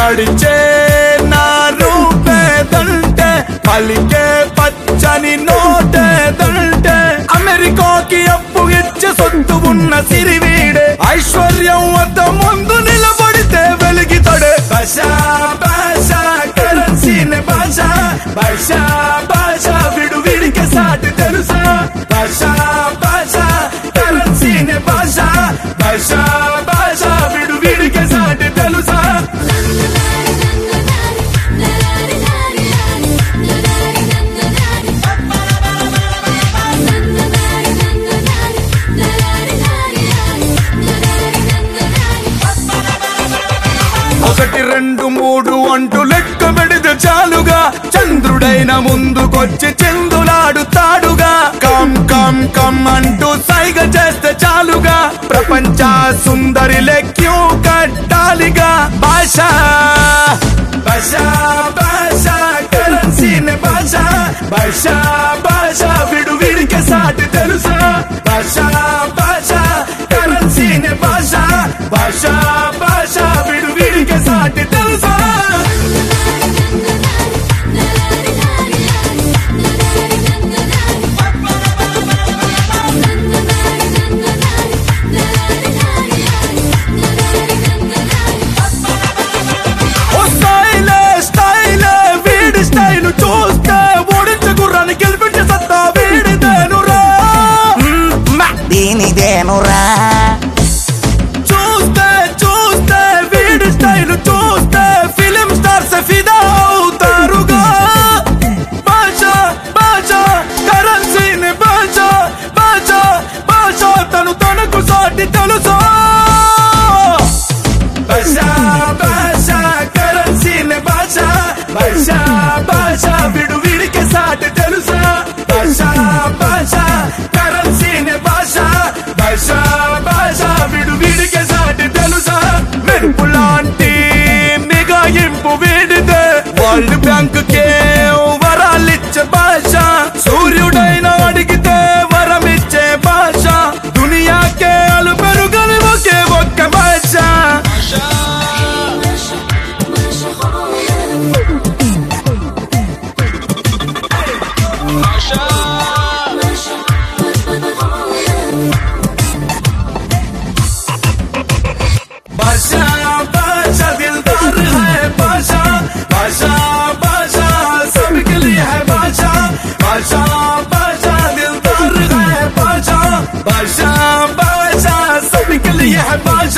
నడిచే నా రూపేదంటే పలికే పచ్చని నోటేదంటే అమెరికాకి అప్పు ఇచ్చే సొత్తు ఉన్న సిరివీడే ఐశ్వర్యం వద్ద ముందు నిలబడితే వెలిగితడే భాషా భాషా కరెన్సీని భాష భాషా భాషా విడు విడికి సాటి తెలుసా భాషా భాషా కరెన్సీని భాష భాషా భాషా విడు విడికి సాటి తెలుసా ఒకటి రెండు మూడు అంటూ లెక్క పెడితే చాలుగా చంద్రుడైన ముందుకొచ్చి చెందులాడుతాడుగా కమ్ కమ్ కమ్ అంటూ సైగ చేస్తే చాలుగా ప్రపంచ సుందరి లెక్క్యూ కట్టాలిగా భాష భాష భాష కరెన్సీని భాష భాష భాష విడు విడికి సాటి తెలుసా భాష భాష కరెన్సీని భాష భాష భాష విడు విడికి సాటి తెలుసా ఓ స్టైలే స్టైలే వీడి స్టైల్ చూస్తే ఓడించే గుర్రాన్ని గెలిపించే సత్తా వీడిదేనురా దీనిదేనురా చూస్తే చూస్తే వీడి స్టైల్ చూస్తే ఫిలిం స్టార్స్ ఫిదా అవుతారుగా భాష భాష కరెన్సీని భాష భాష భాష తను తనకు సాటి తెలుసా భాష భాష కరెన్సీని భాష భాష భాష విడు విడికి సాటి తెలుసా భాష భాష కరెన్సీని భాష భాష భాష విడు విడికి సాటి తెలుసా మెరుపు లాంటి మిగాయింపు వీడితే వరల్డ్ బ్యాంక్ కే వరాలిచ్చే భాష సూర్యుడైన అడిగితే వరమిచ్చే భాష దునియాకే అలు పెరుగని ఒకే ఒక్క భాష भाषा भाषा दिलदार है भाषा भाषा भाषा सबके लिए है भाषा भाषा भाषा दिलदार है भाषा भाषा भाषा सबके लिए है भाषा